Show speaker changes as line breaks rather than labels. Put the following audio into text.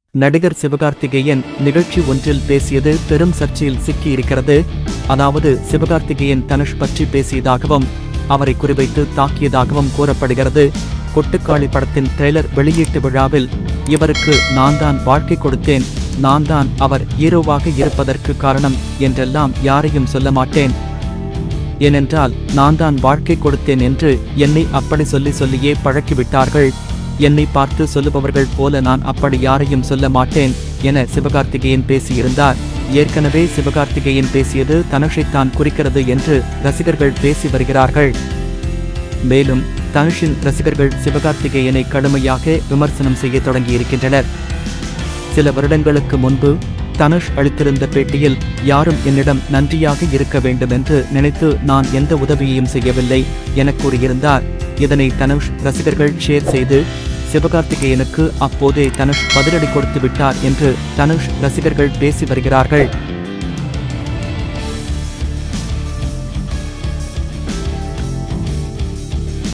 நடிகர் சிவகார்த்திகேயன் நிகழ்ச்சி ஒன்றில் பேசியது பெரும் சர்ச்சையில் சிக்கியிருக்கிறது அதாவது சிவகார்த்திகேயன் தனுஷ் பற்றி பேசியதாகவும் அவரை குறிவைத்து தாக்கியதாகவும் கூறப்படுகிறது கொட்டுக்காளி படத்தின் ட்ரெய்லர் வெளியீட்டு விழாவில் இவருக்கு நான் தான் வாழ்க்கை கொடுத்தேன் நான் தான் அவர் ஹீரோவாக இருப்பதற்கு காரணம் என்றெல்லாம் யாரையும் சொல்ல மாட்டேன் ஏனென்றால் நான் தான் வாழ்க்கை கொடுத்தேன் என்று என்னை அப்படி சொல்லி சொல்லியே பழக்கிவிட்டார்கள் என்னை பார்த்து சொல்லுபவர்கள் போல நான் அப்படி யாரையும் சொல்ல மாட்டேன் என சிவகார்த்திகேயன் பேசியிருந்தார் ஏற்கனவே சிவகார்த்திகேயன் பேசியது தனுஷைத்தான் குறிக்கிறது என்று ரசிகர்கள் பேசி வருகிறார்கள் மேலும் தனுஷின் ரசிகர்கள் சிவகார்த்திகேயனை கடுமையாக விமர்சனம் செய்ய தொடங்கியிருக்கின்றனர் சில வருடங்களுக்கு முன்பு தனுஷ் அளித்திருந்த பேட்டியில் யாரும் என்னிடம் நன்றியாக இருக்க வேண்டும் என்று நினைத்து நான் எந்த உதவியையும் செய்யவில்லை என கூறியிருந்தார் இதனை தனுஷ் ரசிகர்கள் ஷேர் செய்து சிவகார்த்திகேயனுக்கு அப்போதே தனுஷ் பதிலடி கொடுத்து விட்டார் என்று தனுஷ் ரசிகர்கள் பேசி வருகிறார்கள்